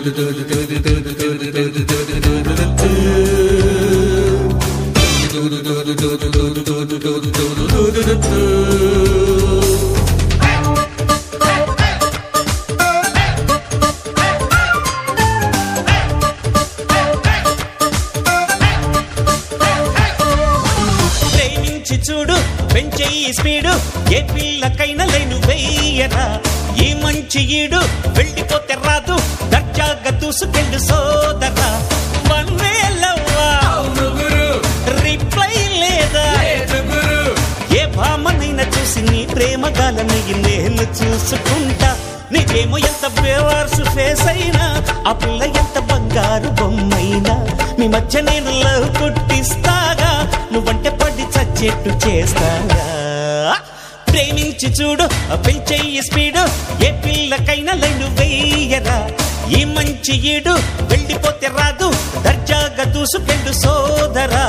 ప్రేమించి చూడు పెంచే ఈ స్పీడు ఏ పిల్లకైనా లేను వెయ్యరా ఈ మంచి ఈడు వెళ్ళిపోతే రాదు దర్జాగా దూసుకెళ్ళు సోదరా వన్ వే లవ్వా రిప్లై లేదా ఏ భామనైనా చూసి నీ ప్రేమ గాలని నేను చూసుకుంటా నీకేమో ఎంత బేవార్స్ ఫేస్ అయినా ఆ పిల్ల ఎంత బంగారు బొమ్మైనా మీ మధ్య నేను లవ్ కుట్టిస్తాగా నువ్వంటే పడి చచ్చేట్టు చేస్తాగా ప్రేమించి చూడు పెంచెయ్యి స్పీడు ఏ పిల్లకైనా లైను వెయ్యరా ఈ మంచి ఈడు వెళ్ళిపోతే రాదు దర్జాగా దూసుకెళ్ళు సోదరా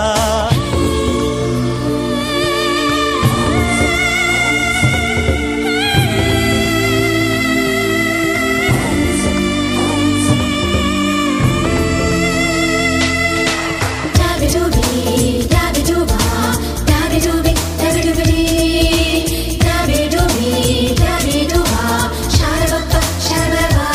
Dabby-dooby, dabby-dooba, dabby-dooby, dabby-doobity. Dabby-dooby, dabby-dooba, sha-da-ba-ba, sha-da-ba-ba.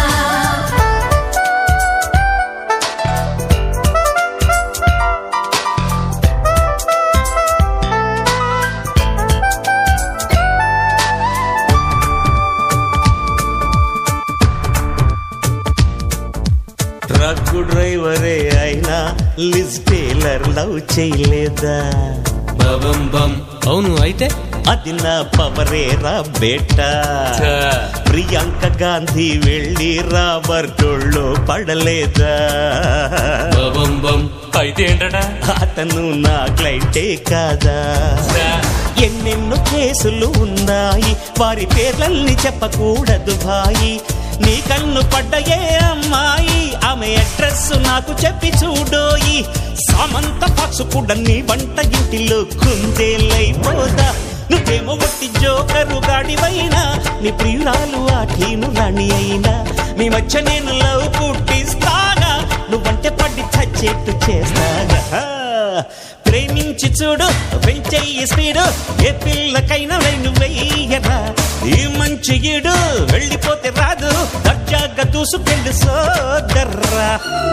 Truck డ్రైవరే అయినా లిజ్ టేలర్ లవ్ చేయలేదా బబం బం అవును అయితే అది నా పవరేరా బేటా ఛ. ప్రియాంక గాంధీ వెళ్ళి రాబర్టోళ్ళు పడలేదా బబం బం అయితే ఏంటట అతను నా క్లైంటే కాదా ఎన్నెన్నో కేసులు ఉన్నాయి వారి పేర్లల్ని చెప్పకూడదు భాయి నీ కన్ను పడ్డ ఏ అమ్మాయి ఆమె అడ్రస్ నాకు చెప్పి చూడోయి సామంత పక్షు కూడా నీ వంట ఇంటిలో కుందేలైపోదా నువ్వేమో వట్టి జోకరు గాడివైనా నీ ప్రియురాలు ఆ ఠీను రాణి అయినా మీ మధ్య నేను లవ్ పుట్టిస్తాగా నువ్వంటే పడి చచ్చేట్టు చేస్తాగా ప్రేమించి చూడు పెంచెయ్యి స్పీడు ఏ పిల్లకైనా నేను వెయ్యరా ఈ మంచి ఈడు వెళ్ళిపోతే రాదు దర్జాగా దూసుకెళ్ళి సోదర్రా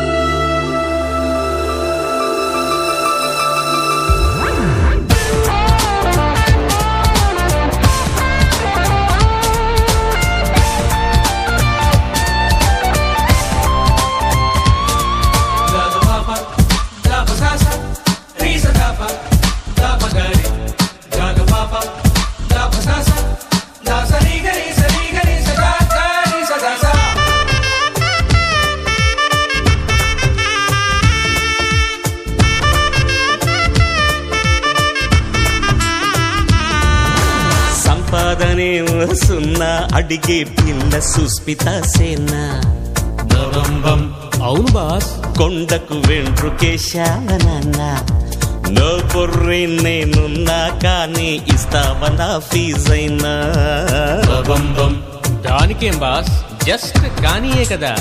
సంపాదనే సున్నా అడిగే పిల్ల సుస్మిత సేనా బబం బం అవును బాస్ కొండకు వెంట్రుకేశావనన్నా నో పొర్రి నేనున్నా కానీ ఇస్తావనా ఫీజైనా బబం బం దానికేం బాస్ జస్ట్ కానీయే కదా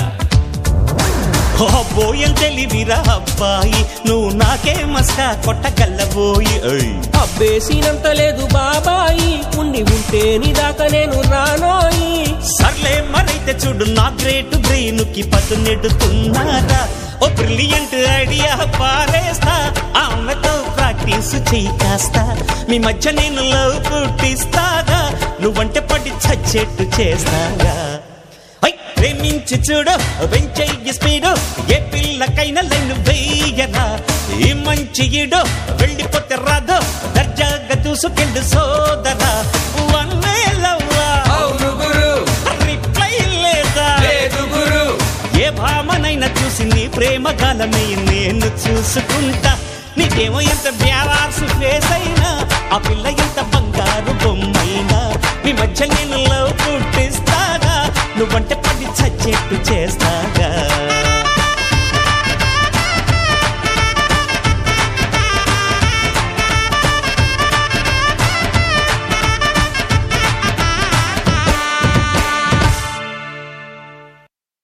బోయం తెలివిరా అబ్బాయి నువ్వు నాకే మస్కా కొట్టగల్లబోయి ఐ. అబ్బేసినంత లేదు బాబాయి ఉండి ఉంటే నీ దాకా నేను రానోయి సర్లే మరైతే చూడు నా గ్రేట్ బ్రెయిన్ కి పదు నెడుతున్నారా ఓ బ్రిలియంట్ ఐడియా పారేస్తా ఆమెతో ప్రాక్టీస్ చెయ్యి కాస్త మీ మధ్య నేను లవ్ పుట్టిస్తాగా నువ్వంటే పడి చచ్చేట్టు చేస్తాగా ఐ, ప్రేమించి చూడు వెంచయ్య స్పీడు ఏ పిల్లకైనా లైన్ వెయ్యరా ఈ మంచి ఈడు వెళ్ళిపోతే రాదు దర్జాగా దూసుకెళ్ళు సోదరా వన్ వే లవ్వా రిప్లై లేదా ఏ భామనైనా చూసి నీ ప్రేమ గాలమే నేను చూసుకుంటా నీకేమో ఎంత బ్యావార్సు ఫేస్ అయినా ఆ పిల్ల ఎంత బంగారు బొమ్మైనా మీ మధ్య నేను లవ్ పుట్టిస్తాగా నువ్వంటే